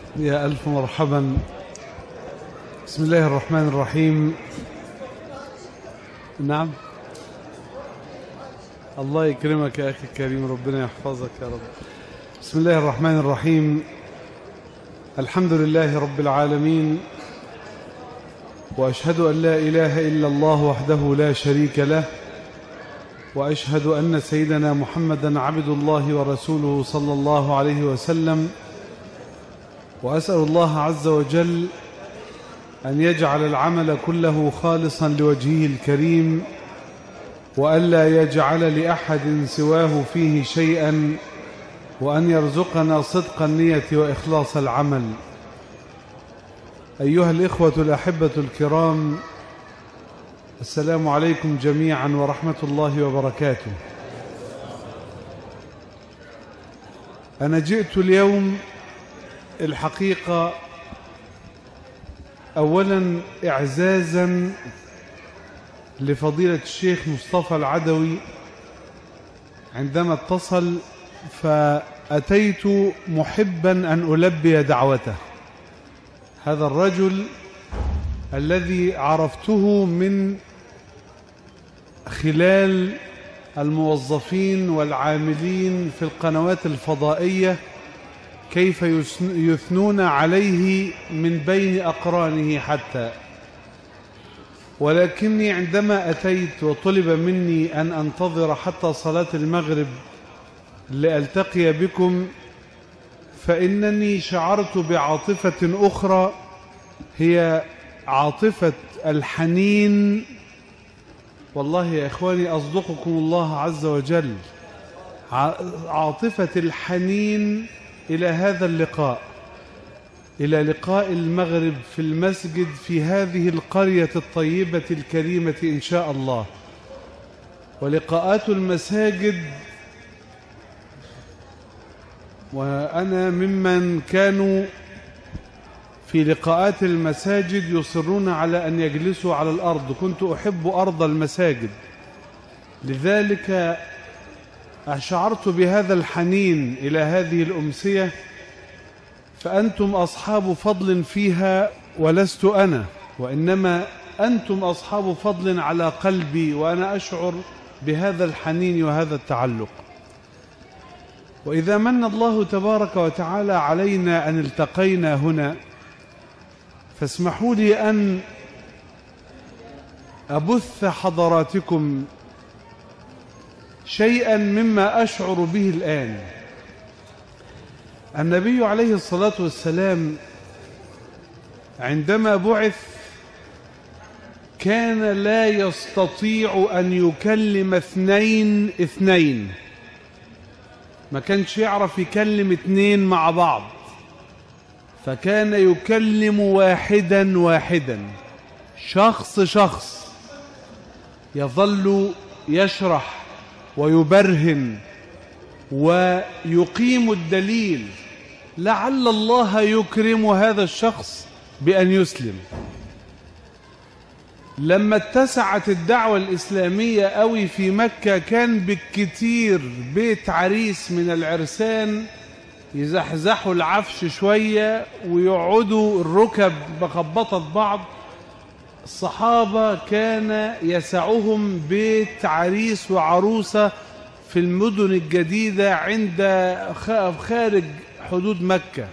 يا ألف مرحبا بسم الله الرحمن الرحيم نعم الله يكرمك يا أخي الكريم ربنا يحفظك يا رب بسم الله الرحمن الرحيم الحمد لله رب العالمين وأشهد أن لا إله إلا الله وحده لا شريك له وأشهد أن سيدنا محمدا عبد الله ورسوله صلى الله عليه وسلم وأسأل الله عز وجل أن يجعل العمل كله خالصا لوجهه الكريم وألا يجعل لأحد سواه فيه شيئا وأن يرزقنا صدق النية وإخلاص العمل أيها الإخوة الأحبة الكرام السلام عليكم جميعا ورحمة الله وبركاته أنا جئت اليوم الحقيقة أولا إعزازا لفضيلة الشيخ مصطفى العدوي عندما اتصل فأتيت محبا أن ألبي دعوته هذا الرجل الذي عرفته من خلال الموظفين والعاملين في القنوات الفضائية كيف يثنون عليه من بين أقرانه حتى ولكني عندما أتيت وطلب مني أن أنتظر حتى صلاة المغرب لألتقي بكم فإنني شعرت بعاطفة أخرى هي عاطفة الحنين والله يا إخواني أصدقكم الله عز وجل عاطفة الحنين إلى هذا اللقاء إلى لقاء المغرب في المسجد في هذه القرية الطيبة الكريمة إن شاء الله ولقاءات المساجد وأنا ممن كانوا في لقاءات المساجد يصرون على أن يجلسوا على الأرض كنت أحب أرض المساجد لذلك شعرت بهذا الحنين إلى هذه الأمسية فأنتم أصحاب فضل فيها ولست أنا وإنما أنتم أصحاب فضل على قلبي وأنا أشعر بهذا الحنين وهذا التعلق وإذا من الله تبارك وتعالى علينا أن التقينا هنا فاسمحوا لي أن أبث حضراتكم شيئا مما أشعر به الآن النبي عليه الصلاة والسلام عندما بعث كان لا يستطيع أن يكلم اثنين اثنين ما كانش يعرف يكلم اثنين مع بعض فكان يكلم واحدا واحدا شخص شخص يظل يشرح ويبرهن ويقيم الدليل لعل الله يكرم هذا الشخص بأن يسلم لما اتسعت الدعوة الإسلامية قوي في مكة كان بالكتير بيت عريس من العرسان يزحزحوا العفش شوية ويقعدوا الركب بخبطة بعض الصحابة كان يسعهم بيت عريس وعروسة في المدن الجديدة عند خارج حدود مكة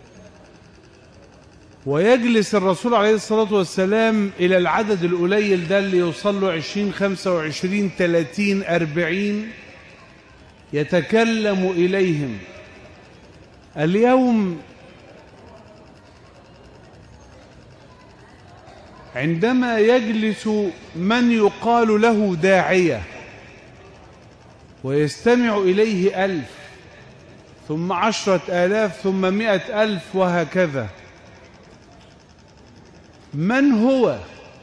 ويجلس الرسول عليه الصلاة والسلام إلى العدد القليل ده اللي يوصل له عشرين خمسة وعشرين تلاتين أربعين يتكلم إليهم اليوم عندما يجلس من يقال له داعية ويستمع إليه ألف ثم عشرة آلاف ثم مئة ألف وهكذا من هو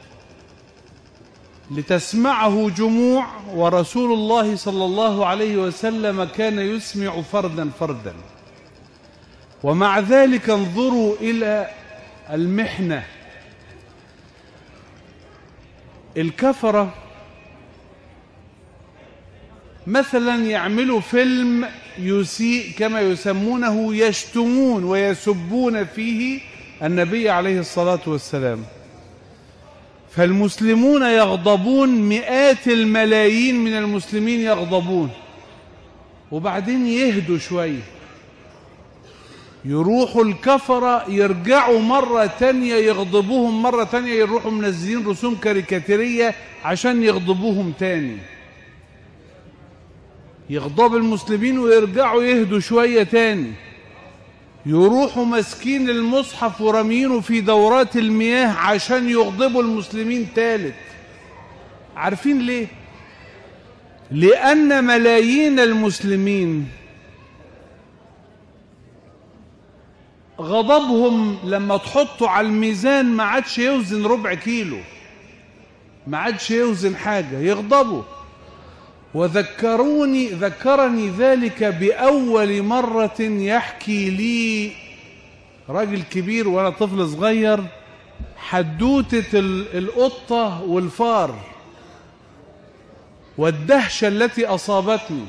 لتسمعه جموع ورسول الله صلى الله عليه وسلم كان يسمع فردا فردا ومع ذلك انظروا إلى المحنة الكفرة مثلا يعملوا فيلم يسيء كما يسمونه يشتمون ويسبون فيه النبي عليه الصلاة والسلام فالمسلمون يغضبون مئات الملايين من المسلمين يغضبون وبعدين يهدوا شوية يروحوا الكفرة يرجعوا مرة تانية يغضبوهم مرة تانية يروحوا منزلين رسوم كاريكاتيرية عشان يغضبوهم تاني يغضب المسلمين ويرجعوا يهدوا شوية تاني يروحوا ماسكين المصحف ورميينه في دورات المياه عشان يغضبوا المسلمين تالت عارفين ليه لأن ملايين المسلمين غضبهم لما تحطوا على الميزان ما عادش يوزن ربع كيلو ما عادش يوزن حاجة يغضبوا وذكروني ذكرني ذلك بأول مرة يحكي لي راجل كبير وأنا طفل صغير حدوتة القطة والفار والدهشة التي أصابتني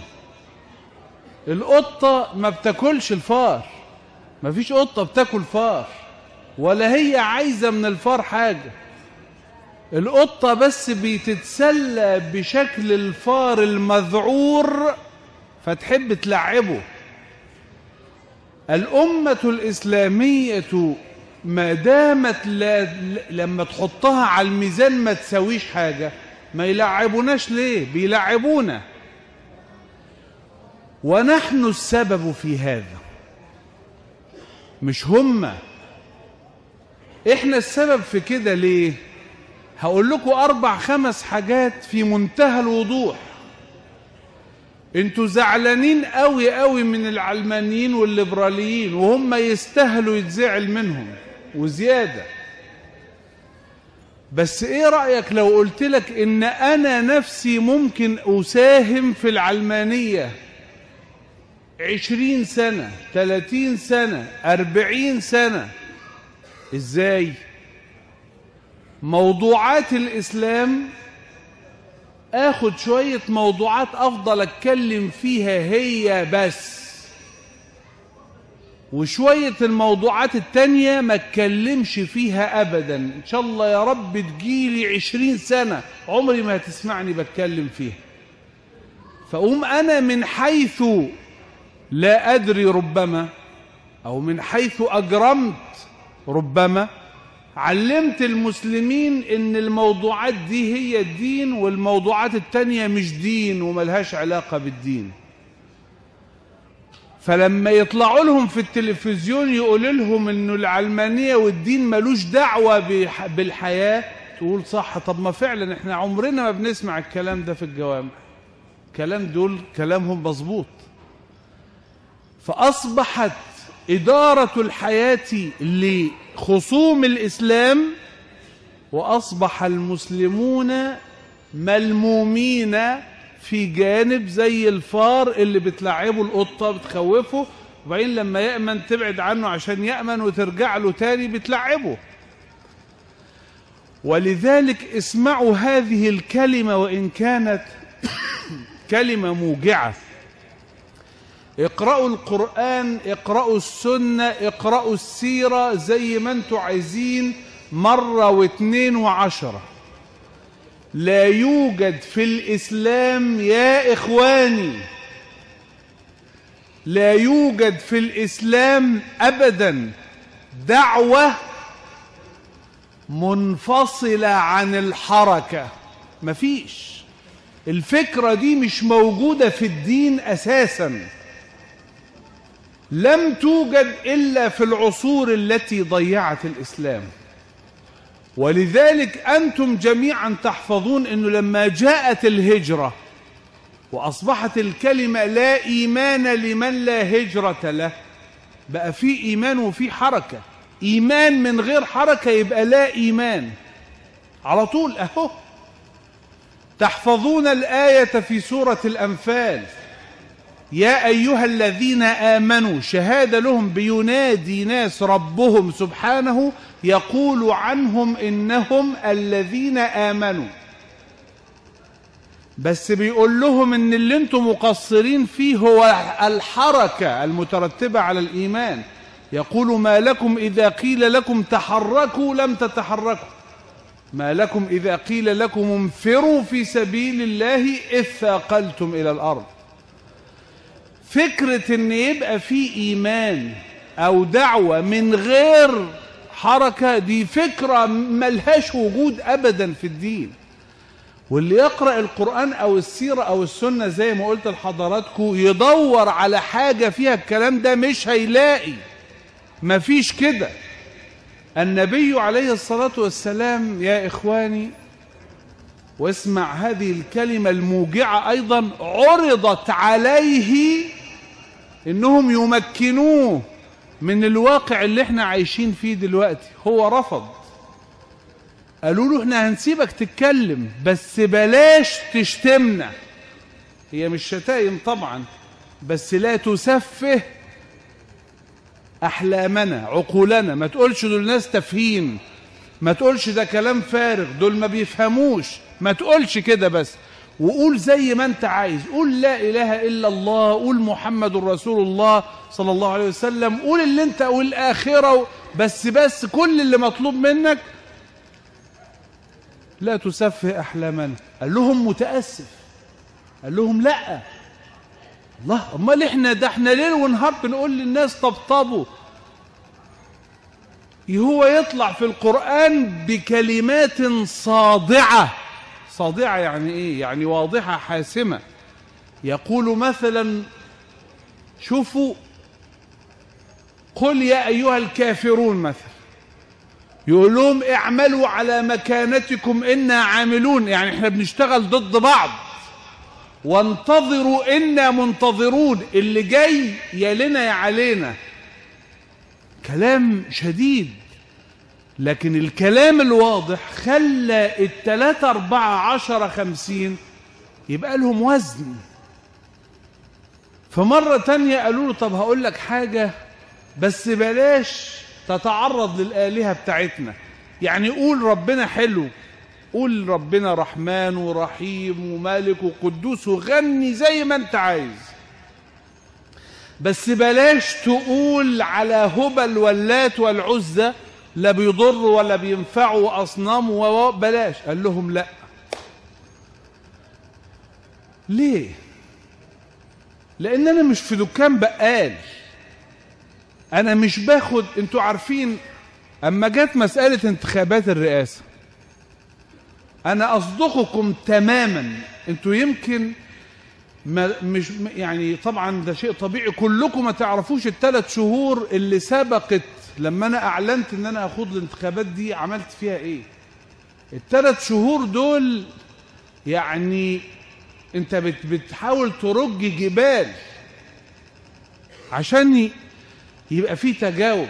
القطة ما بتاكلش الفار ما فيش قطة بتاكل فار ولا هي عايزة من الفار حاجة القطة بس بتتسلى بشكل الفار المذعور فتحب تلعبه الأمة الإسلامية ما دامت لا لما تحطها على الميزان ما تسويش حاجة ما يلعبوناش ليه بيلعبونا ونحن السبب في هذا مش هما احنا السبب في كده ليه هقول لكم اربع خمس حاجات في منتهى الوضوح انتوا زعلانين قوي قوي من العلمانيين والليبراليين وهم يستاهلوا يتزعل منهم وزياده بس ايه رأيك لو قلت لك ان انا نفسي ممكن اساهم في العلمانية عشرين سنة تلاتين سنة اربعين سنة ازاي موضوعات الاسلام اخد شوية موضوعات افضل اتكلم فيها هي بس وشوية الموضوعات التانية ما اتكلمش فيها أبدا إن شاء الله يا رب تجيلي عشرين سنة عمري ما هتسمعني بتكلم فيها فأقوم أنا من حيث لا أدري ربما أو من حيث أجرمت ربما علمت المسلمين إن الموضوعات دي هي الدين والموضوعات التانية مش دين وملهاش علاقة بالدين فلما يطلعوا لهم في التلفزيون يقول لهم انه العلمانيه والدين ملوش دعوه بالحياه تقول صح طب ما فعلا احنا عمرنا ما بنسمع الكلام ده في الجوامع كلام دول كلامهم مظبوط فاصبحت اداره الحياه لخصوم الاسلام واصبح المسلمون ملمومين في جانب زي الفار اللي بتلعبه القطة بتخوفه وبعدين لما يأمن تبعد عنه عشان يأمن وترجع له تاني بتلعبه ولذلك اسمعوا هذه الكلمة وإن كانت كلمة موجعة اقرأوا القرآن اقرأوا السنة اقرأوا السيرة زي ما انتوا عايزين مرة واثنين وعشرة لا يوجد في الإسلام يا إخواني لا يوجد في الإسلام أبدا دعوة منفصلة عن الحركة مفيش الفكرة دي مش موجودة في الدين أساسا لم توجد إلا في العصور التي ضيعت الإسلام ولذلك أنتم جميعا تحفظون أنه لما جاءت الهجرة وأصبحت الكلمة لا إيمان لمن لا هجرة له بقى في إيمان وفي حركة إيمان من غير حركة يبقى لا إيمان على طول أهو تحفظون الآية في سورة الأنفال يا أيها الذين آمنوا شهادة لهم بينادي ناس ربهم سبحانه يقول عنهم إنهم الذين آمنوا بس بيقول لهم ان اللي انتم مقصرين فيه هو الحركة المترتبة على الإيمان يقول ما لكم إذا قيل لكم تحركوا لم تتحركوا ما لكم إذا قيل لكم انفروا في سبيل الله إذ ثاقلتم إلى الأرض فكرة ان يبقى في إيمان أو دعوة من غير حركة دي فكرة ملهاش وجود أبدا في الدين واللي يقرأ القرآن أو السيرة أو السنة زي ما قلت لحضراتكم يدور على حاجة فيها الكلام ده مش هيلاقي مفيش كده النبي عليه الصلاة والسلام يا إخواني واسمع هذه الكلمة الموجعة أيضا عرضت عليه إنهم يمكنوه من الواقع اللي احنا عايشين فيه دلوقتي هو رفض قالوا له احنا هنسيبك تتكلم بس بلاش تشتمنا هي مش شتائم طبعا بس لا تسفه احلامنا عقولنا ما تقولش دول ناس تفهيم ما تقولش ده كلام فارغ دول ما بيفهموش ما تقولش كده بس وقول زي ما انت عايز قول لا اله الا الله قول محمد رسول الله صلى الله عليه وسلم قول اللي انت والاخره بس بس كل اللي مطلوب منك لا تسفه احلامنا قال لهم متاسف قال لهم لا الله امال احنا ده احنا ليل ونهار بنقول للناس طبطبوا هو يطلع في القرآن بكلمات صادعة صادعة يعني ايه يعني واضحة حاسمة يقول مثلا شوفوا قل يا أيها الكافرون مثلا يقول لهم اعملوا على مكانتكم إنا عاملون يعني احنا بنشتغل ضد بعض وانتظروا إنا منتظرون اللي جاي يا لنا يا علينا كلام شديد لكن الكلام الواضح خلى التلاتة أربعة عشرة خمسين يبقى لهم وزن فمرة تانية قالوا له طب هقول لك حاجة بس بلاش تتعرض للآلهة بتاعتنا يعني قول ربنا حلو قول ربنا رحمن ورحيم ومالك وقدوس وغني زي ما انت عايز بس بلاش تقول على هبل واللات والعزة لا بيضر ولا بينفعوا أصنام وبلاش قال لهم لا ليه لأن أنا مش في دكان بقال أنا مش باخد أنتوا عارفين أما جت مسألة انتخابات الرئاسة أنا أصدقكم تماما أنتوا يمكن ما مش يعني طبعا ده شيء طبيعي كلكم ما تعرفوش الثلاث شهور اللي سبقت لما انا اعلنت ان انا اخوض الانتخابات دي عملت فيها ايه الثلاث شهور دول يعني انت بت بتحاول ترج جبال عشان يبقى في تجاوب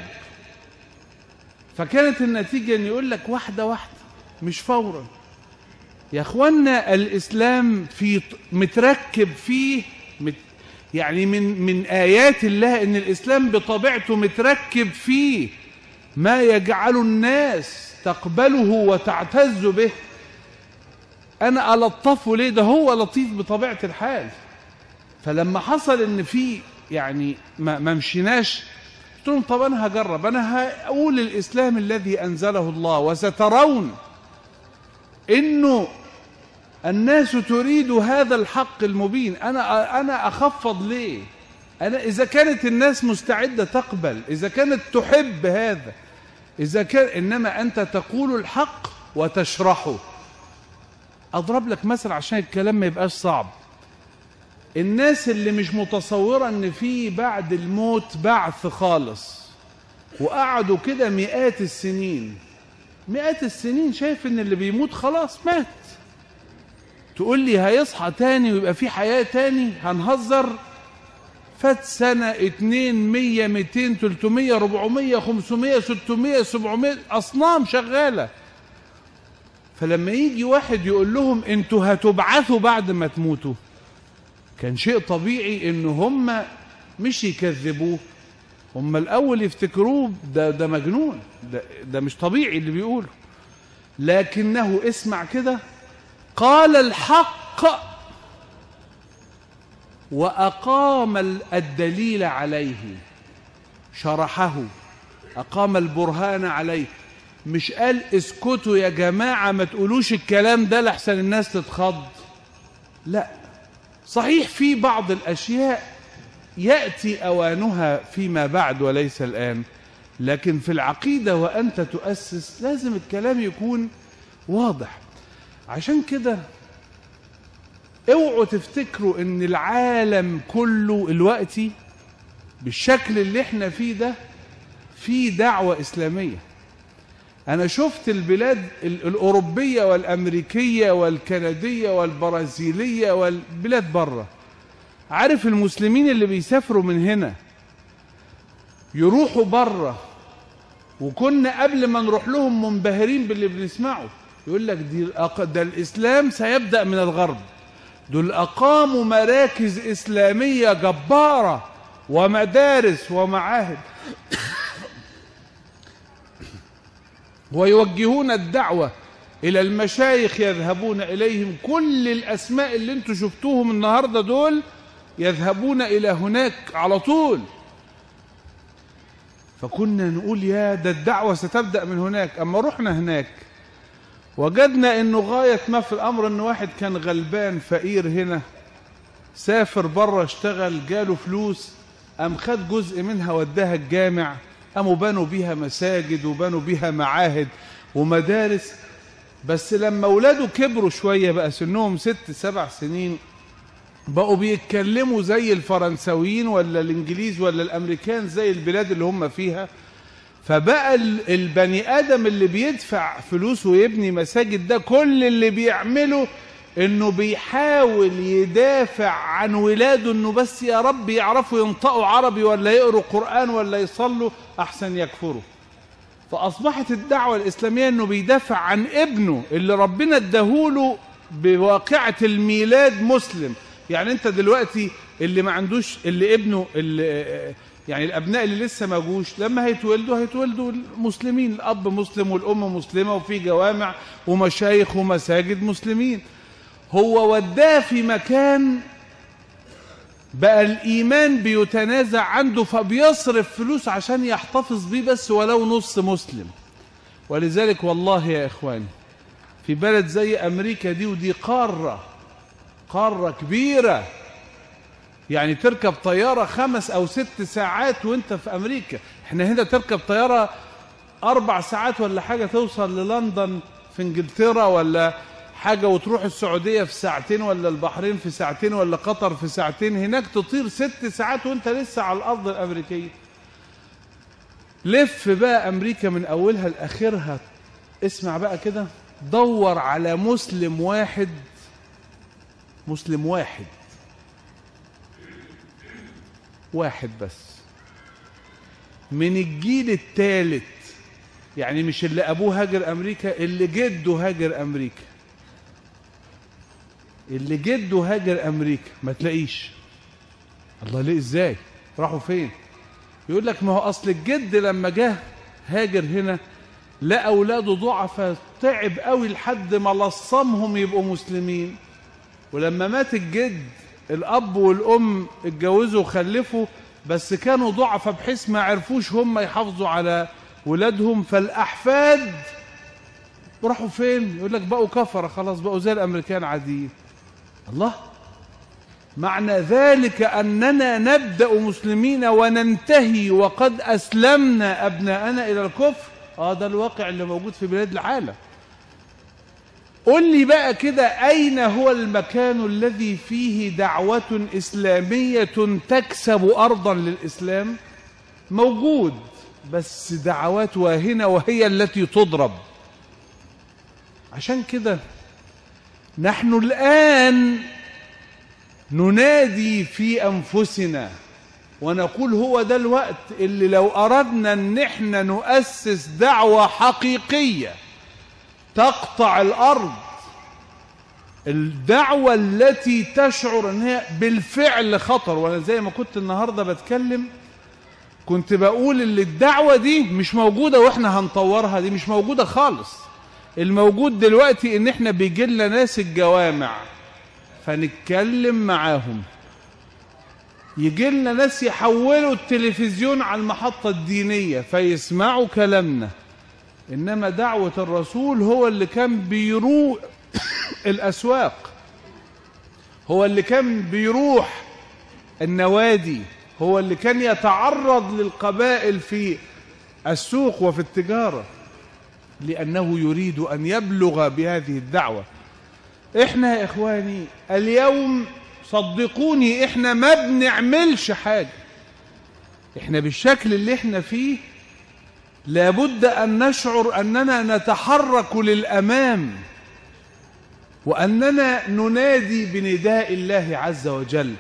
فكانت النتيجة ان يقول لك واحدة واحدة مش فورا يا اخوانا الاسلام في متركب فيه مت يعني من من ايات الله ان الاسلام بطبيعته متركب فيه ما يجعل الناس تقبله وتعتز به انا الطفه ليه ده هو لطيف بطبيعه الحال فلما حصل ان في يعني ما, ما مشيناش قلت لهم طب انا هجرب انا هقول الاسلام الذي انزله الله وسترون انه الناس تريد هذا الحق المبين انا انا اخفض ليه انا اذا كانت الناس مستعده تقبل اذا كانت تحب هذا اذا كان انما انت تقول الحق وتشرحه اضرب لك مثل عشان الكلام ما يبقاش صعب الناس اللي مش متصوره ان في بعد الموت بعث خالص وقعدوا كده مئات السنين مئات السنين شايف ان اللي بيموت خلاص مات تقول لي هيصحى تاني ويبقى في حياة تاني هنهزر فات سنة اتنين مية ميتين تلتمية ربعمية خمسمية ستمية سبعمية أصنام شغالة فلما يجي واحد يقول لهم انتوا هتبعثوا بعد ما تموتوا كان شيء طبيعي ان هم مش يكذبوه هم الاول يفتكروه ده ده مجنون ده, ده مش طبيعي اللي بيقوله لكنه اسمع كده قال الحق وأقام الدليل عليه شرحه أقام البرهان عليه مش قال اسكتوا يا جماعة ما تقولوش الكلام ده لحسن الناس تتخض لا صحيح في بعض الأشياء يأتي أوانها فيما بعد وليس الآن لكن في العقيدة وأنت تؤسس لازم الكلام يكون واضح عشان كده اوعوا تفتكروا ان العالم كله الوقتي بالشكل اللي احنا فيه ده في دعوة إسلامية أنا شفت البلاد الأوروبية والأمريكية والكندية والبرازيلية والبلاد بره عارف المسلمين اللي بيسافروا من هنا يروحوا بره وكنا قبل ما نروح لهم منبهرين باللي بنسمعه يقول لك دي ده الإسلام سيبدأ من الغرب دول أقاموا مراكز إسلامية جبارة ومدارس ومعاهد ويوجهون الدعوة إلى المشايخ يذهبون إليهم كل الأسماء اللي انتم شفتوهم النهاردة دول يذهبون إلى هناك على طول فكنا نقول يا ده الدعوة ستبدأ من هناك أما رحنا هناك وجدنا انه غاية ما في الامر ان واحد كان غلبان فقير هنا سافر بره اشتغل جاله فلوس قام خد جزء منها وداها الجامع قاموا بنوا بيها مساجد وبنوا بيها معاهد ومدارس بس لما اولاده كبروا شوية بقى سنهم ست سبع سنين بقوا بيتكلموا زي الفرنساويين ولا الانجليز ولا الامريكان زي البلاد اللي هم فيها فبقى البني ادم اللي بيدفع فلوس ويبني مساجد ده كل اللي بيعمله انه بيحاول يدافع عن ولاده انه بس يا رب يعرفوا ينطقوا عربي ولا يقروا قرآن ولا يصلوا احسن يكفروا فاصبحت الدعوة الاسلامية انه بيدافع عن ابنه اللي ربنا اداهوله بواقعة الميلاد مسلم يعني انت دلوقتي اللي ما عندوش اللي ابنه اللي يعني الابناء اللي لسه ما جوش لما هيتولدوا هيتولدوا مسلمين الاب مسلم والام مسلمه وفي جوامع ومشايخ ومساجد مسلمين هو وداه في مكان بقى الايمان بيتنازع عنده فبيصرف فلوس عشان يحتفظ بيه بس ولو نص مسلم ولذلك والله يا اخواني في بلد زي امريكا دي ودي قاره قاره كبيره يعني تركب طيارة خمس أو ست ساعات وانت في أمريكا احنا هنا تركب طيارة أربع ساعات ولا حاجة توصل للندن في انجلترا ولا حاجة وتروح السعودية في ساعتين ولا البحرين في ساعتين ولا قطر في ساعتين هناك تطير ست ساعات وانت لسه على الأرض الأمريكية لف بقى أمريكا من أولها لآخرها اسمع بقى كده دور على مسلم واحد مسلم واحد واحد بس من الجيل الثالث يعني مش اللي ابوه هاجر امريكا اللي جده هاجر امريكا اللي جده هاجر امريكا ما تلاقيش الله ليه ازاي راحوا فين يقول لك ما هو اصل الجد لما جه هاجر هنا لقى اولاده ضعفاء تعب قوي لحد ما لصمهم يبقوا مسلمين ولما مات الجد الاب والام اتجوزوا وخلفوا بس كانوا ضعفاء بحيث ما عرفوش هم يحافظوا على ولادهم فالاحفاد راحوا فين يقول لك بقوا كفره خلاص بقوا زي الامريكان عاديين الله معنى ذلك اننا نبدا مسلمين وننتهي وقد اسلمنا ابناءنا الى الكفر اه ده الواقع اللي موجود في بلاد العالم قل لي بقى كده أين هو المكان الذي فيه دعوة إسلامية تكسب أرضا للإسلام موجود بس دعوات واهنة وهي التي تضرب عشان كده نحن الآن ننادي في أنفسنا ونقول هو ده الوقت اللي لو أردنا أن احنا نؤسس دعوة حقيقية تقطع الأرض الدعوة التي تشعر ان هي بالفعل خطر وانا زي ما كنت النهاردة بتكلم كنت بقول ان الدعوة دي مش موجودة واحنا هنطورها دي مش موجودة خالص الموجود دلوقتي ان احنا بيجي لنا ناس الجوامع فنتكلم معاهم يجي لنا ناس يحولوا التلفزيون على المحطة الدينية فيسمعوا كلامنا إنما دعوة الرسول هو اللي كان بيروح الأسواق هو اللي كان بيروح النوادي هو اللي كان يتعرض للقبائل في السوق وفي التجارة لأنه يريد أن يبلغ بهذه الدعوة إحنا يا إخواني اليوم صدقوني إحنا ما بنعملش حاجة إحنا بالشكل اللي إحنا فيه لابد أن نشعر أننا نتحرك للأمام وأننا ننادي بنداء الله عز وجل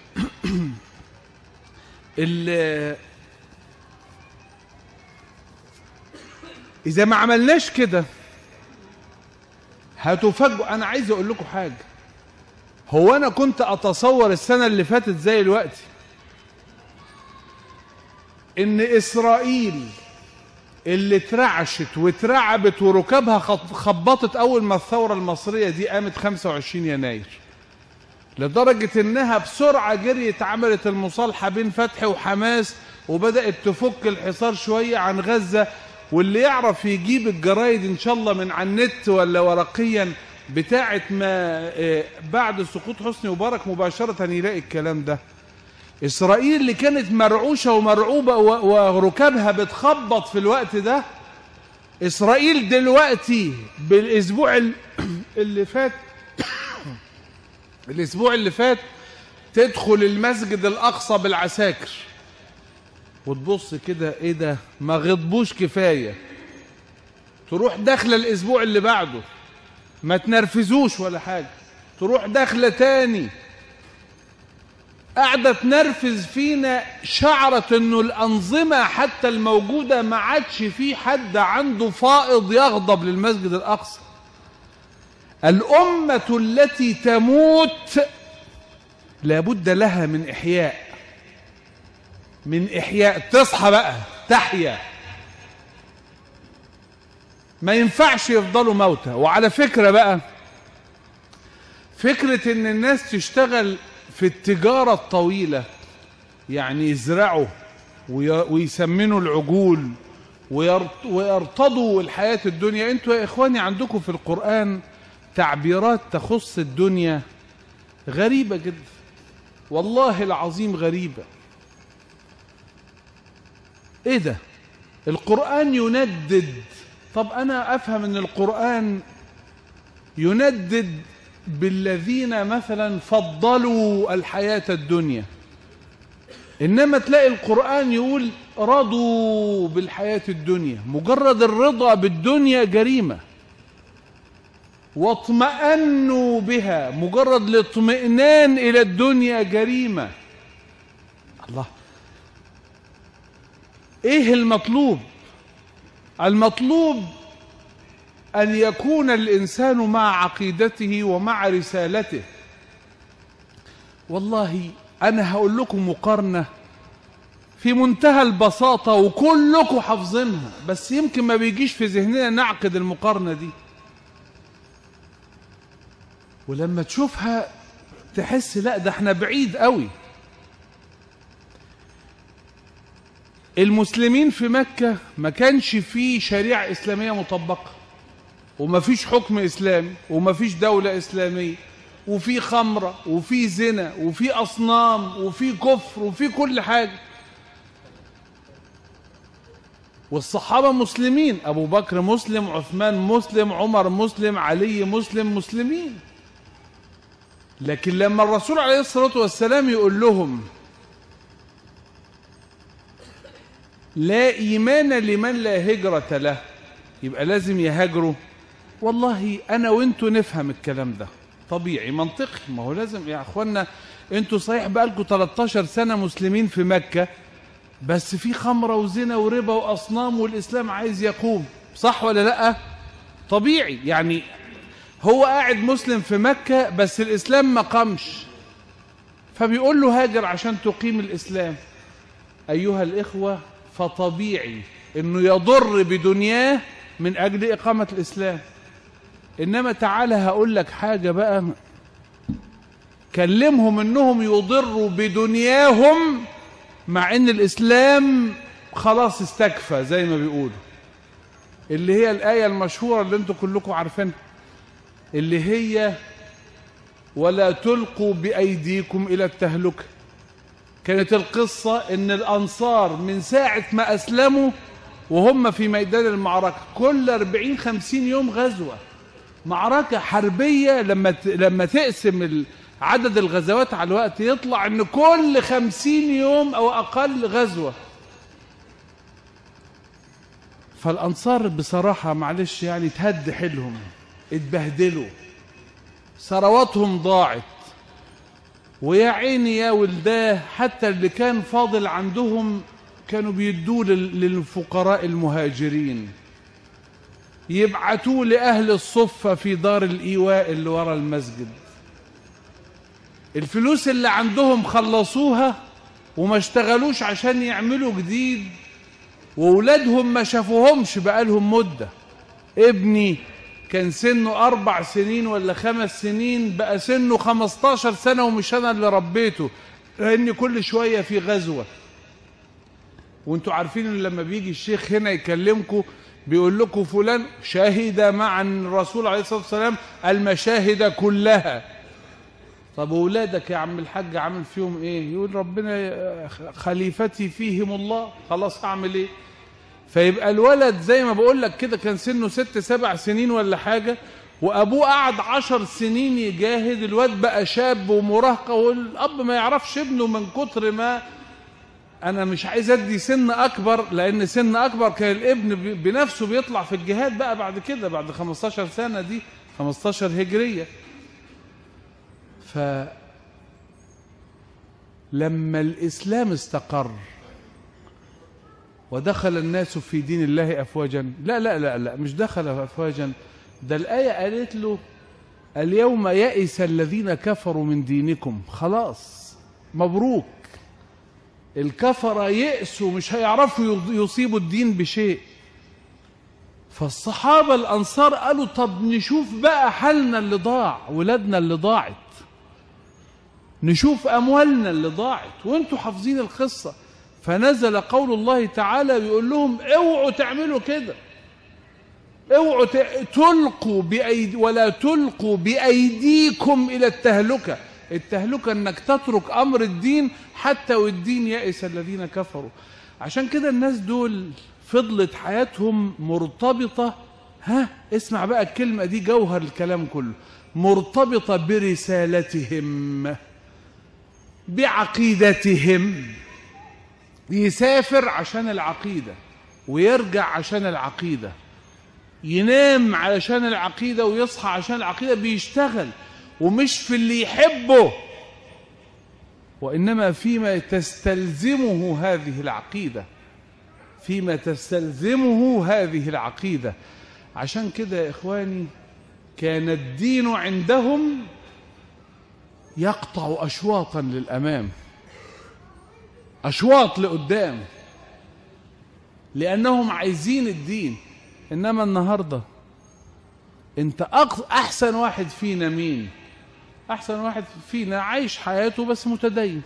إذا ما عملناش كده هتفاجئوا أنا عايز أقول لكم حاجة هو أنا كنت أتصور السنة اللي فاتت زي الوقت إن إسرائيل اللي اترعشت واترعبت وركابها خبطت أول ما الثورة المصرية دي قامت 25 يناير لدرجة إنها بسرعة جريت عملت المصالحة بين فتح وحماس وبدأت تفك الحصار شوية عن غزة واللي يعرف يجيب الجرايد إن شاء الله من على النت ولا ورقيا بتاعة ما بعد سقوط حسني مبارك مباشرة يلاقي الكلام ده إسرائيل اللي كانت مرعوشة ومرعوبة وركابها بتخبط في الوقت ده إسرائيل دلوقتي بالأسبوع اللي فات الأسبوع اللي فات تدخل المسجد الأقصى بالعساكر وتبص كده إيه ده ما غضبوش كفاية تروح داخلة الأسبوع اللي بعده ما تنرفزوش ولا حاجة تروح داخلة تاني قاعدة تنرفز فينا شعرت انه الانظمة حتى الموجودة ما عادش في حد عنده فائض يغضب للمسجد الاقصى الامة التي تموت لابد لها من احياء من احياء تصحى بقى تحيا ما ينفعش يفضلوا موتى وعلى فكرة بقى فكرة ان الناس تشتغل في التجارة الطويلة يعني يزرعوا ويسمنوا العجول ويرتضوا الحياة الدنيا انتوا يا اخواني عندكم في القرآن تعبيرات تخص الدنيا غريبة جدا والله العظيم غريبة ايه ده القرآن يندد طب انا افهم ان القرآن يندد بالذين مثلا فضلوا الحياة الدنيا إنما تلاقي القرآن يقول رضوا بالحياة الدنيا مجرد الرضا بالدنيا جريمة واطمأنوا بها مجرد الاطمئنان إلى الدنيا جريمة الله إيه المطلوب المطلوب أن يكون الإنسان مع عقيدته ومع رسالته والله أنا هقول لكم مقارنة في منتهى البساطة وكلكم حافظينها بس يمكن ما بيجيش في ذهننا نعقد المقارنة دي ولما تشوفها تحس لا ده احنا بعيد قوي المسلمين في مكة ما كانش فيه شريعة إسلامية مطبقة وما فيش حكم إسلامي وما فيش دولة إسلامية وفي خمرة وفي زنا وفي أصنام وفي كفر وفي كل حاجة والصحابة مسلمين أبو بكر مسلم عثمان مسلم عمر مسلم علي مسلم مسلمين لكن لما الرسول عليه الصلاة والسلام يقول لهم لا إيمان لمن لا هجرة له يبقى لازم يهاجروا والله أنا وإنتوا نفهم الكلام ده طبيعي منطقي ما هو لازم يا أخوانا أنتوا صحيح بقالكم 13 سنة مسلمين في مكة بس في خمرة وزنا وربا وأصنام والإسلام عايز يقوم صح ولا لأ طبيعي يعني هو قاعد مسلم في مكة بس الإسلام ما قامش فبيقول له هاجر عشان تقيم الإسلام أيها الإخوة فطبيعي أنه يضر بدنياه من أجل إقامة الإسلام إنما تعالى هقول لك حاجة بقى كلمهم انهم يضروا بدنياهم مع ان الاسلام خلاص استكفى زي ما بيقولوا اللي هي الايه المشهوره اللي انتم كلكم عارفينها اللي هي ولا تلقوا بايديكم الى التهلكه كانت القصه ان الانصار من ساعه ما اسلموا وهم في ميدان المعركه كل 40 50 يوم غزوه معركه حربيه لما ت... لما تقسم ال... عدد الغزوات على الوقت يطلع ان كل خمسين يوم او اقل غزوة فالانصار بصراحة معلش يعني تهد حيلهم اتبهدلوا ثرواتهم ضاعت ويا عيني يا ولداه حتى اللي كان فاضل عندهم كانوا بيدوه للفقراء المهاجرين يبعتوه لأهل الصفة في دار الإيواء اللي ورا المسجد الفلوس اللي عندهم خلصوها وما اشتغلوش عشان يعملوا جديد وولادهم ما شافوهمش بقالهم مدة ابني كان سنه أربع سنين ولا خمس سنين بقى سنه خمستاشر سنة ومش أنا اللي ربيته لأن كل شوية في غزوة وانتوا عارفين ان لما بيجي الشيخ هنا يكلمكم بيقول لكم فلان شهد مع الرسول عليه الصلاة والسلام المشاهد كلها طب واولادك يا عم الحاج عامل فيهم ايه يقول ربنا خليفتي فيهم الله خلاص هعمل ايه فيبقى الولد زي ما بقول لك كده كان سنه ست سبع سنين ولا حاجه وابوه قعد عشر سنين يجاهد الواد بقى شاب ومراهقه والاب ما يعرفش ابنه من كتر ما انا مش عايز ادي سن اكبر لان سن اكبر كان الابن بنفسه بيطلع في الجهاد بقى بعد كده بعد 15 سنه دي 15 هجريه ف لما الإسلام استقر ودخل الناس في دين الله أفواجا لا لا لا لا مش دخل أفواجا ده الآية قالت له اليوم يئس الذين كفروا من دينكم خلاص مبروك الكفرة يئسوا مش هيعرفوا يصيبوا الدين بشيء فالصحابة الأنصار قالوا طب نشوف بقى حالنا اللي ضاع ولادنا اللي ضاعت نشوف أموالنا اللي ضاعت وانتوا حافظين القصة فنزل قول الله تعالى بيقول لهم اوعوا تعملوا كده اوعوا تلقوا بأيدي ولا تلقوا بأيديكم إلى التهلكة التهلكة انك تترك أمر الدين حتى والدين يئس الذين كفروا عشان كده الناس دول فضلت حياتهم مرتبطة ها اسمع بقى الكلمة دي جوهر الكلام كله مرتبطة برسالتهم بعقيدتهم يسافر عشان العقيدة ويرجع عشان العقيدة ينام علشان العقيدة ويصحى عشان العقيدة بيشتغل ومش في اللي يحبه وإنما فيما تستلزمه هذه العقيدة فيما تستلزمه هذه العقيدة عشان كده يا إخواني كان الدين عندهم يقطع أشواطا للأمام أشواط لقدام لأنهم عايزين الدين إنما النهاردة أنت أحسن واحد فينا مين أحسن واحد فينا عايش حياته بس متدين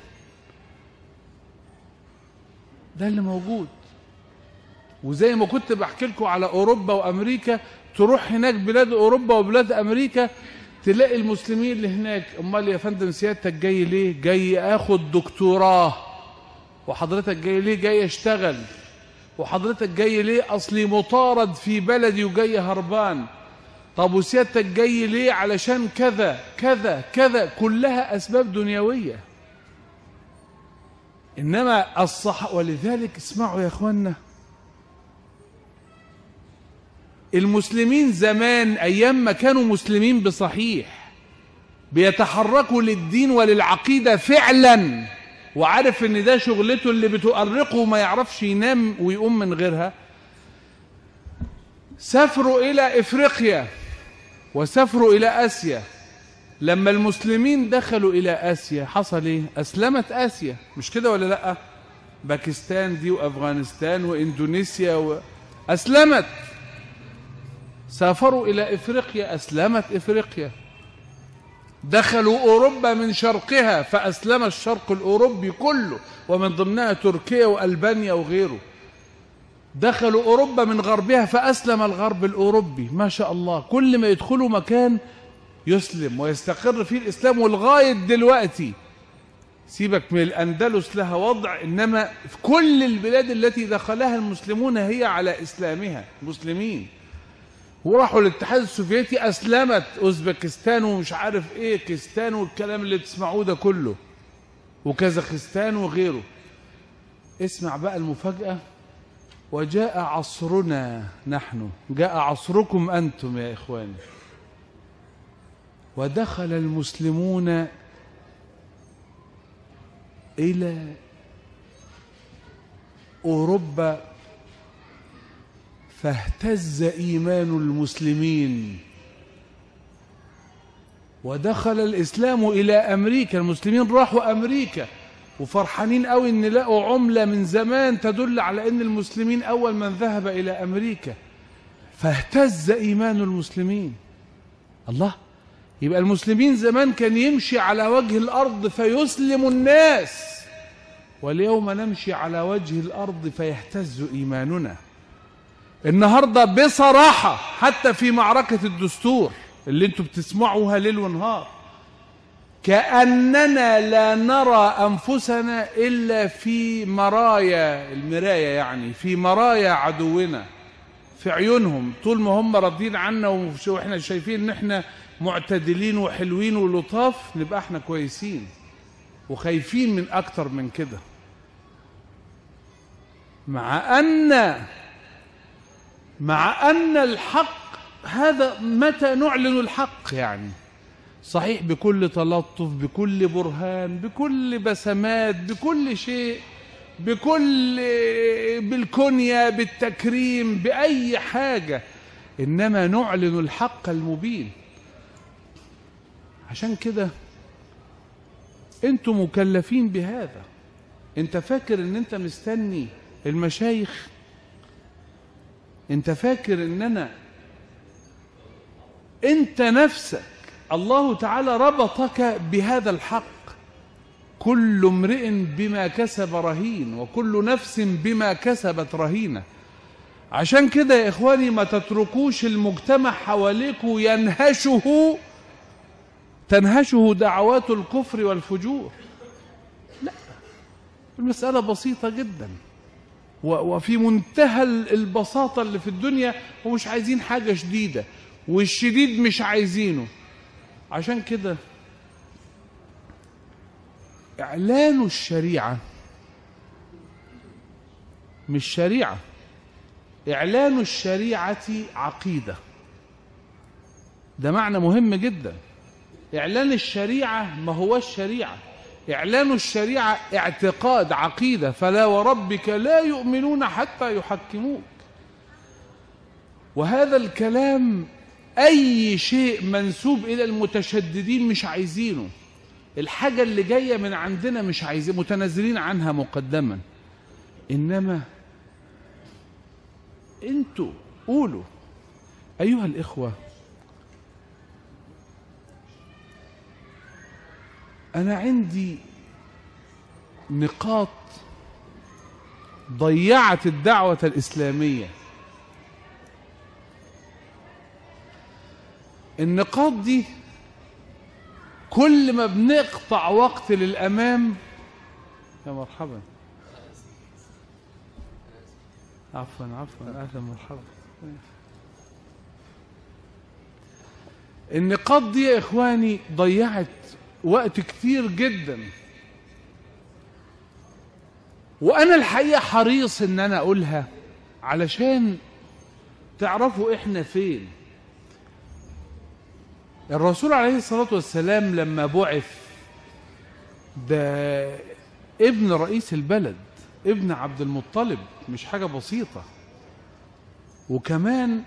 ده اللي موجود وزي ما كنت بحكي لكم على أوروبا وأمريكا تروح هناك بلاد أوروبا وبلاد أمريكا تلاقي المسلمين اللي هناك امال يا فندم سيادتك جاي ليه جاي اخد دكتوراه وحضرتك جاي ليه جاي اشتغل وحضرتك جاي ليه اصلي مطارد في بلدي وجاي هربان طب وسيادتك جاي ليه علشان كذا كذا كذا كلها اسباب دنيويه انما الصح ولذلك اسمعوا يا اخوانا المسلمين زمان ايام ما كانوا مسلمين بصحيح بيتحركوا للدين وللعقيده فعلا وعارف ان ده شغلته اللي بتؤرقه وما يعرفش ينام ويقوم من غيرها سافروا الى افريقيا وسافروا الى اسيا لما المسلمين دخلوا الى اسيا حصل ايه اسلمت اسيا مش كده ولا لا باكستان دي وافغانستان واندونيسيا و... اسلمت سافروا إلى إفريقيا أسلمت إفريقيا دخلوا أوروبا من شرقها فأسلم الشرق الأوروبي كله ومن ضمنها تركيا وألبانيا وغيره دخلوا أوروبا من غربها فأسلم الغرب الأوروبي ما شاء الله كل ما يدخلوا مكان يسلم ويستقر فيه الإسلام ولغاية دلوقتي سيبك من الأندلس لها وضع إنما في كل البلاد التي دخلها المسلمون هي على إسلامها مسلمين وراحوا الاتحاد السوفيتي أسلمت أوزبكستان ومش عارف إيه كستان والكلام اللي بتسمعوه ده كله وكازاخستان وغيره اسمع بقى المفاجأة وجاء عصرنا نحن جاء عصركم أنتم يا إخواني ودخل المسلمون إلى أوروبا فاهتز إيمان المسلمين ودخل الإسلام إلى أمريكا المسلمين راحوا أمريكا وفرحانين قوي ان لقوا عملة من زمان تدل على ان المسلمين اول من ذهب الى امريكا فاهتز ايمان المسلمين الله يبقى المسلمين زمان كان يمشي على وجه الارض فيسلم الناس واليوم نمشي على وجه الارض فيهتز ايماننا النهارده بصراحه حتى في معركه الدستور اللي انتم بتسمعوها ليل ونهار كأننا لا نرى أنفسنا إلا في مرايا المراية يعني في مرايا عدونا في عيونهم طول ما هم راضيين عنا واحنا شايفين ان احنا معتدلين وحلوين ولطاف نبقى احنا كويسين وخايفين من اكتر من كده مع ان مع ان الحق هذا متى نعلن الحق يعني صحيح بكل تلطف بكل برهان بكل بسمات بكل شيء بكل بالكنية بالتكريم بأي حاجة إنما نعلن الحق المبين عشان كده انتم مكلفين بهذا انت فاكر ان انت مستني المشايخ انت فاكر ان انا انت نفسك الله تعالى ربطك بهذا الحق كل امرئ بما كسب رهين وكل نفس بما كسبت رهينه عشان كده يا اخواني ما تتركوش المجتمع حواليكم ينهشه تنهشه دعوات الكفر والفجور لا المسألة بسيطة جدا وفي منتهى البساطة اللي في الدنيا ومش عايزين حاجة شديدة والشديد مش عايزينه عشان كده إعلان الشريعة مش شريعة إعلان الشريعة عقيدة ده معنى مهم جدا إعلان الشريعة ما هو الشريعة إعلان الشريعة اعتقاد عقيدة فلا وربك لا يؤمنون حتى يحكموك وهذا الكلام أي شيء منسوب إلى المتشددين مش عايزينه الحاجة اللي جاية من عندنا مش عايزين متنازلين عنها مقدما إنما أنتوا قولوا أيها الإخوة أنا عندي نقاط ضيعت الدعوة الإسلامية النقاط دي كل ما بنقطع وقت للأمام يا مرحبا عفوا عفوا أهلا مرحبا النقاط دي يا إخواني ضيعت وقت كتير جدا وأنا الحقيقة حريص إن أنا أقولها علشان تعرفوا إحنا فين الرسول عليه الصلاة والسلام لما بعث ده ابن رئيس البلد ابن عبد المطلب مش حاجة بسيطة وكمان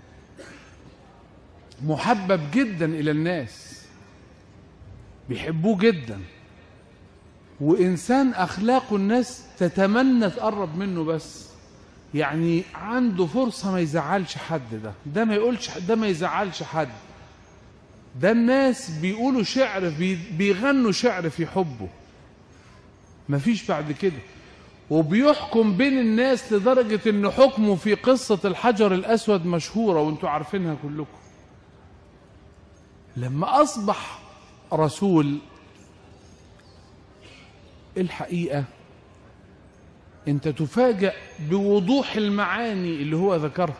محبب جدا إلى الناس بيحبوه جدا وإنسان أخلاقه الناس تتمنى تقرب منه بس يعني عنده فرصة ما يزعلش حد ده ده ما يقولش ده ما يزعلش حد ده الناس بيقولوا شعر بي- بيغنوا شعر في حبه مفيش بعد كده وبيحكم بين الناس لدرجة ان حكمه في قصة الحجر الاسود مشهورة وانتوا عارفينها كلكم لما اصبح رسول الحقيقة انت تفاجأ بوضوح المعاني اللي هو ذكرها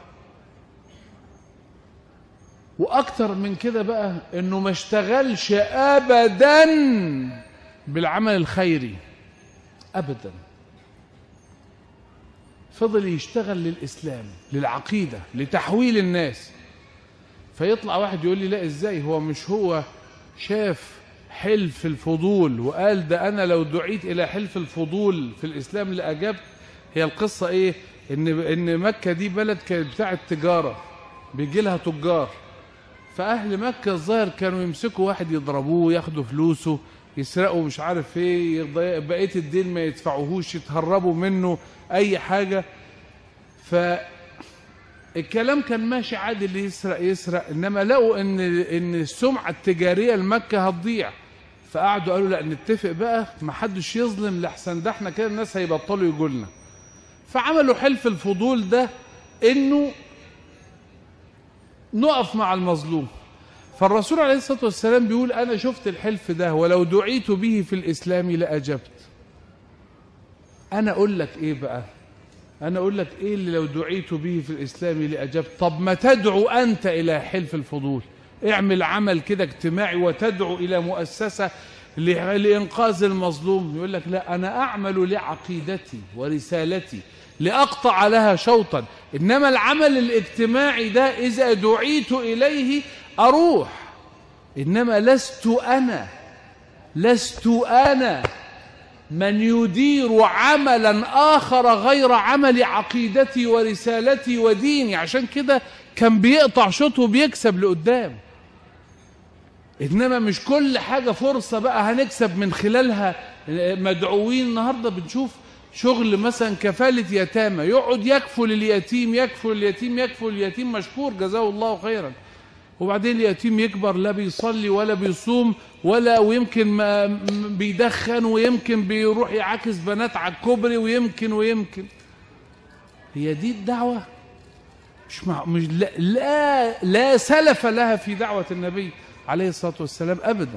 واكتر من كده بقى انه ما اشتغلش ابدا بالعمل الخيري ابدا فضل يشتغل للاسلام للعقيده لتحويل الناس فيطلع واحد يقول لي لا ازاي هو مش هو شاف حلف الفضول وقال ده انا لو دعيت الى حلف الفضول في الاسلام لاجبت هي القصه ايه ان ان مكه دي بلد كانت بتاعه تجاره بيجي لها تجار فاهل مكه الظاهر كانوا يمسكوا واحد يضربوه ياخدوا فلوسه يسرقوا مش عارف ايه يضيع- بقيه الدين ما يدفعوهوش يتهربوا منه اي حاجه ف الكلام كان ماشي عادي اللي يسرق يسرق انما لقوا ان ان السمعه التجاريه لمكه هتضيع فقعدوا قالوا لا نتفق بقى ما حدش يظلم لحسن ده احنا كده الناس هيبطلوا يجوا لنا فعملوا حلف الفضول ده انه نقف مع المظلوم فالرسول عليه الصلاه والسلام بيقول انا شفت الحلف ده ولو دعيت به في الاسلام لاجبت انا اقول لك ايه بقى انا اقول لك ايه اللي لو دعيت به في الاسلام لاجبت طب ما تدعو انت الى حلف الفضول اعمل عمل كده اجتماعي وتدعو الى مؤسسه ل- لانقاذ المظلوم يقول لك لا انا اعمل لعقيدتي ورسالتي لاقطع لها شوطا انما العمل الاجتماعي ده اذا دعيت اليه اروح انما لست انا لست انا من يدير عملا اخر غير عمل عقيدتي ورسالتي وديني عشان كده كان بيقطع شوط وبيكسب لقدام انما مش كل حاجه فرصه بقى هنكسب من خلالها مدعوين النهارده بنشوف شغل مثلا كفاله يتامى يقعد يكفل اليتيم يكفل اليتيم يكفل اليتيم مشكور جزاه الله خيرا وبعدين اليتيم يكبر لا بيصلي ولا بيصوم ولا ويمكن ما م- بيدخن ويمكن بيروح يعاكس بنات على الكوبري ويمكن ويمكن هي دي الدعوة مش مع مش لا, لا لا سلف لها في دعوة النبي عليه الصلاة والسلام أبدا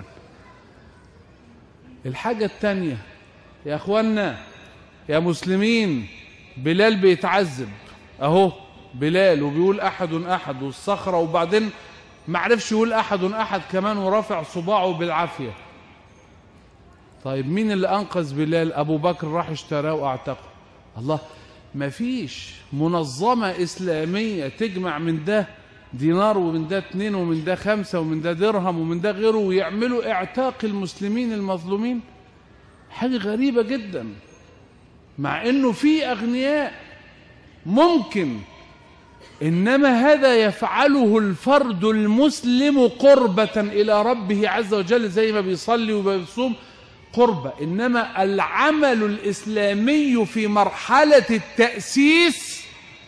الحاجة الثانية يا أخوانا يا مسلمين بلال بيتعذب أهو بلال وبيقول أحد أحد والصخرة وبعدين ما عرفش يقول أحد أحد كمان ورافع صباعه بالعافية طيب مين اللي أنقذ بلال أبو بكر راح اشتراه وأعتقه الله ما فيش منظمة إسلامية تجمع من ده دينار ومن ده اتنين ومن ده خمسة ومن ده درهم ومن ده غيره ويعملوا اعتاق المسلمين المظلومين حاجة غريبة جدا مع انه في اغنياء ممكن انما هذا يفعله الفرد المسلم قربة الى ربه عز وجل زي ما بيصلي وبيصوم قربة انما العمل الاسلامي في مرحلة التأسيس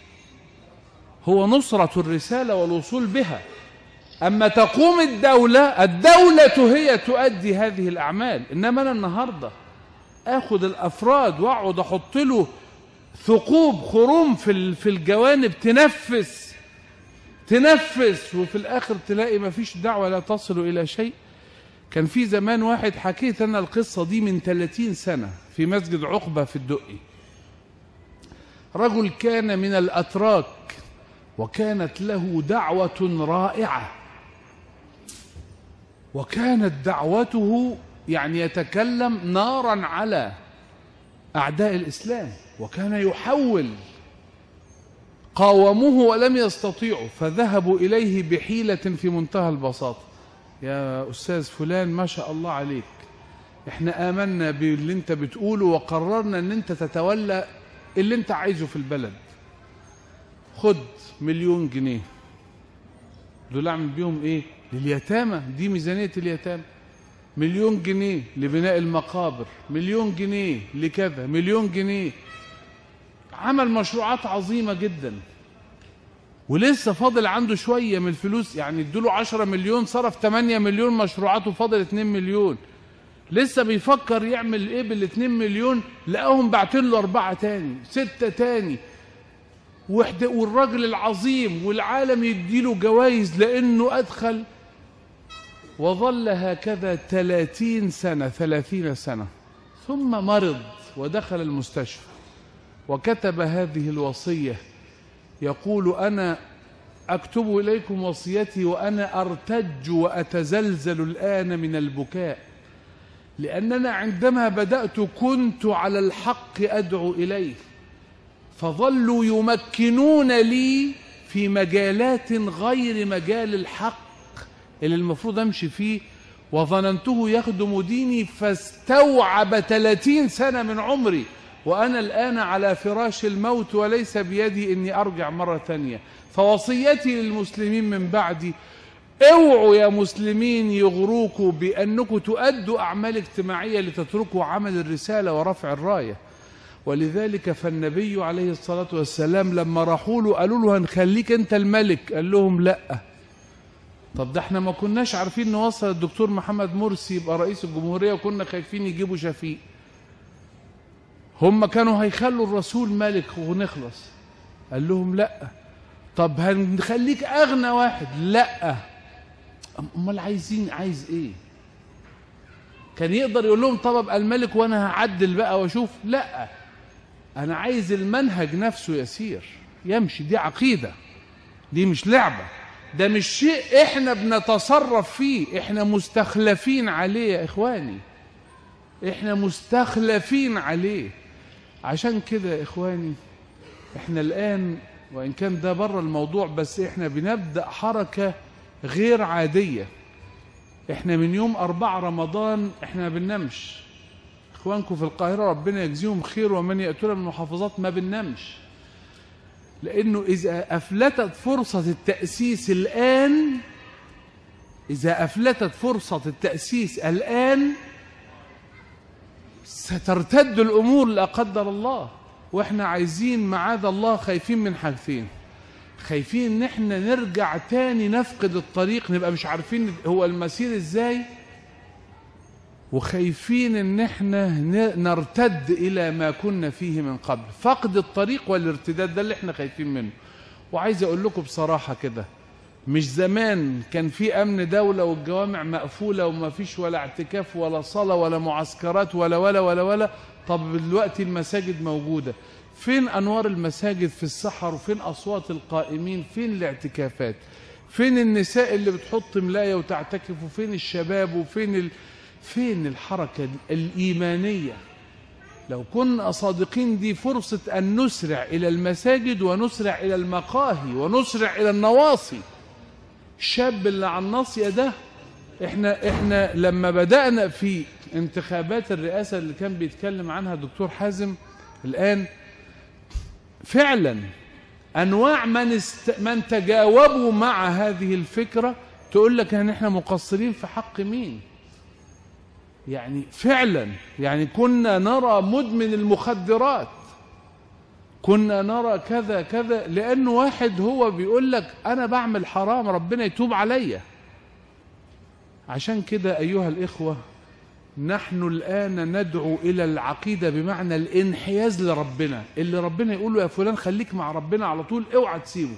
هو نصرة الرسالة والوصول بها أما تقوم الدولة الدولة هي تؤدي هذه الأعمال إنما أنا النهاردة آخد الأفراد وأقعد أحط له ثقوب خروم في ال- في الجوانب تنفس تنفس وفي الآخر تلاقي ما فيش دعوة لا تصل إلى شيء كان في زمان واحد حكيت أنا القصة دي من 30 سنة في مسجد عقبة في الدقي رجل كان من الأتراك وكانت له دعوة رائعة وكانت دعوته يعني يتكلم نارا على أعداء الإسلام وكان يحول قاوموه ولم يستطيعوا فذهبوا إليه بحيلة في منتهى البساطة يا أستاذ فلان ما شاء الله عليك احنا آمنا باللي انت بتقوله وقررنا ان انت تتولى اللي انت عايزه في البلد خد مليون جنيه دول اعمل بيهم ايه لليتامى دي ميزانية اليتامى مليون جنيه لبناء المقابر مليون جنيه لكذا مليون جنيه عمل مشروعات عظيمة جدا ولسه فاضل عنده شوية من الفلوس يعني ادوله 10 مليون صرف 8 مليون مشروعات وفاضل 2 مليون لسه بيفكر يعمل ايه بال 2 مليون لقاهم باعتين له أربعة تاني ستة تاني وحده والراجل العظيم والعالم يديله جوائز لأنه أدخل وظل هكذا ثلاثين سنة ثلاثين سنة ثم مرض ودخل المستشفى وكتب هذه الوصية يقول أنا أكتب إليكم وصيتي وأنا أرتج وأتزلزل الآن من البكاء لأننا عندما بدأت كنت على الحق أدعو إليه فظلوا يمكنون لي في مجالات غير مجال الحق اللي المفروض أمشي فيه وظننته يخدم ديني فاستوعب 30 سنة من عمري وأنا الآن على فراش الموت وليس بيدي إني أرجع مرة ثانية فوصيتي للمسلمين من بعدي اوعوا يا مسلمين يغروكوا بأنكم تؤدوا أعمال اجتماعية لتتركوا عمل الرسالة ورفع الراية ولذلك فالنبي عليه الصلاة والسلام لما راحوا له قالوا له هنخليك أنت الملك قال لهم لأ طب ده احنا ما كناش عارفين نوصل الدكتور محمد مرسي يبقى رئيس الجمهورية وكنا خايفين يجيبوا شفيق هم كانوا هيخلوا الرسول ملك ونخلص قال لهم لا طب هنخليك اغنى واحد لا امال عايزين عايز ايه كان يقدر يقول لهم طب ابقى الملك وانا هعدل بقى واشوف لا انا عايز المنهج نفسه يسير يمشي دي عقيده دي مش لعبه ده مش شيء احنا بنتصرف فيه احنا مستخلفين عليه يا اخواني احنا مستخلفين عليه عشان كده يا اخواني احنا الان وان كان ده بره الموضوع بس احنا بنبدا حركه غير عاديه احنا من يوم أربعة رمضان احنا ما بننامش اخوانكم في القاهره ربنا يجزيهم خير ومن ياتون من المحافظات ما بننامش لانه اذا افلتت فرصه التاسيس الان اذا افلتت فرصه التاسيس الان سترتد الامور لا قدر الله واحنا عايزين معاذ الله خايفين من حاجتين خايفين ان احنا نرجع تاني نفقد الطريق نبقى مش عارفين هو المسير ازاي وخايفين ان احنا نرتد الى ما كنا فيه من قبل فقد الطريق والارتداد ده اللي احنا خايفين منه وعايز اقول لكم بصراحه كده مش زمان كان في امن دوله والجوامع مقفوله وما فيش ولا اعتكاف ولا صلاه ولا معسكرات ولا ولا ولا ولا طب دلوقتي المساجد موجوده فين انوار المساجد في السحر وفين اصوات القائمين فين الاعتكافات فين النساء اللي بتحط ملايه وتعتكف وفين الشباب وفين ال... فين الحركه الايمانيه لو كنا صادقين دي فرصه ان نسرع الى المساجد ونسرع الى المقاهي ونسرع الى النواصي الشاب اللي على الناصيه ده احنا احنا لما بدانا في انتخابات الرئاسه اللي كان بيتكلم عنها الدكتور حازم الان فعلا انواع من است... من تجاوبوا مع هذه الفكره تقول لك ان احنا مقصرين في حق مين يعني فعلا يعني كنا نرى مدمن المخدرات كنا نرى كذا كذا لانه واحد هو بيقول لك انا بعمل حرام ربنا يتوب عليا عشان كده ايها الاخوه نحن الآن ندعو إلى العقيدة بمعنى الانحياز لربنا اللي ربنا يقول له يا فلان خليك مع ربنا على طول اوعى تسيبه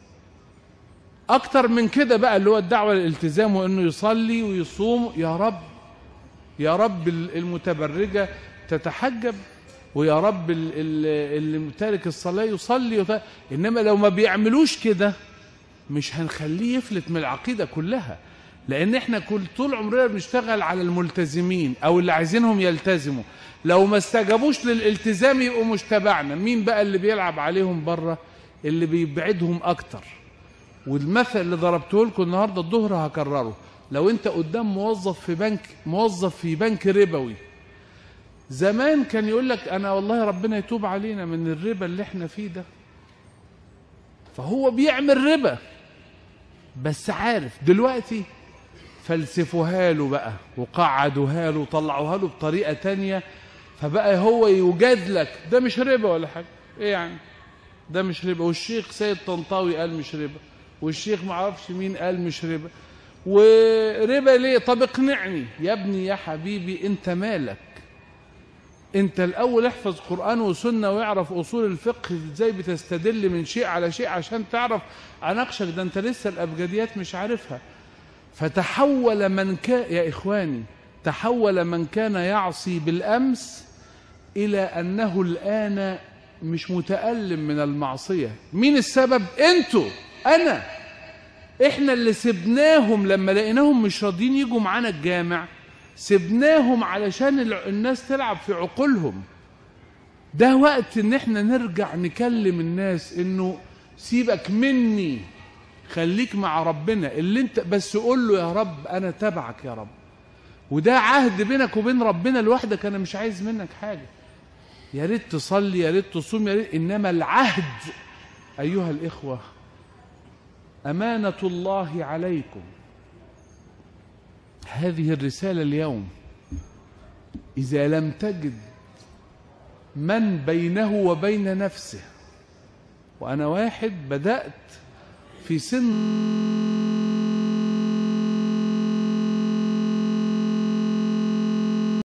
أكتر من كده بقى اللي هو الدعوة للالتزام وإنه يصلي ويصوم يا رب يا رب المتبرجة تتحجب ويا رب اللي تارك الصلاة يصلي إنما لو ما بيعملوش كده مش هنخليه يفلت من العقيدة كلها لان احنا كل طول عمرنا بنشتغل على الملتزمين او اللي عايزينهم يلتزموا لو ما استجابوش للالتزام يبقوا مش تبعنا مين بقى اللي بيلعب عليهم بره اللي بيبعدهم اكتر والمثل اللي ضربته لكم النهارده الظهر هكرره لو انت قدام موظف في بنك موظف في بنك ربوي زمان كان يقول لك انا والله ربنا يتوب علينا من الربا اللي احنا فيه ده فهو بيعمل ربا بس عارف دلوقتي فلسفوها له بقى وقعدوها له وطلعوها له بطريقه تانية فبقى هو يجادلك ده مش ربا ولا حاجه ايه يعني ده مش ربا والشيخ سيد طنطاوي قال مش ربا والشيخ معرفش مين قال مش ربا وربا ليه طب اقنعني يا ابني يا حبيبي انت مالك انت الاول احفظ قران وسنه واعرف اصول الفقه ازاي بتستدل من شيء على شيء عشان تعرف اناقشك ده انت لسه الابجديات مش عارفها فتحول من كان يا اخواني تحول من كان يعصي بالامس الى انه الان مش متالم من المعصيه مين السبب انتوا انا احنا اللي سبناهم لما لقيناهم مش راضيين يجوا معانا الجامع سبناهم علشان الع- الناس تلعب في عقولهم ده وقت ان احنا نرجع نكلم الناس انه سيبك مني خليك مع ربنا اللي انت بس قول له يا رب انا تبعك يا رب وده عهد بينك وبين ربنا لوحدك انا مش عايز منك حاجه يا ريت تصلي يا ريت تصوم يا ريت انما العهد ايها الاخوه امانه الله عليكم هذه الرساله اليوم اذا لم تجد من بينه وبين نفسه وانا واحد بدات في سن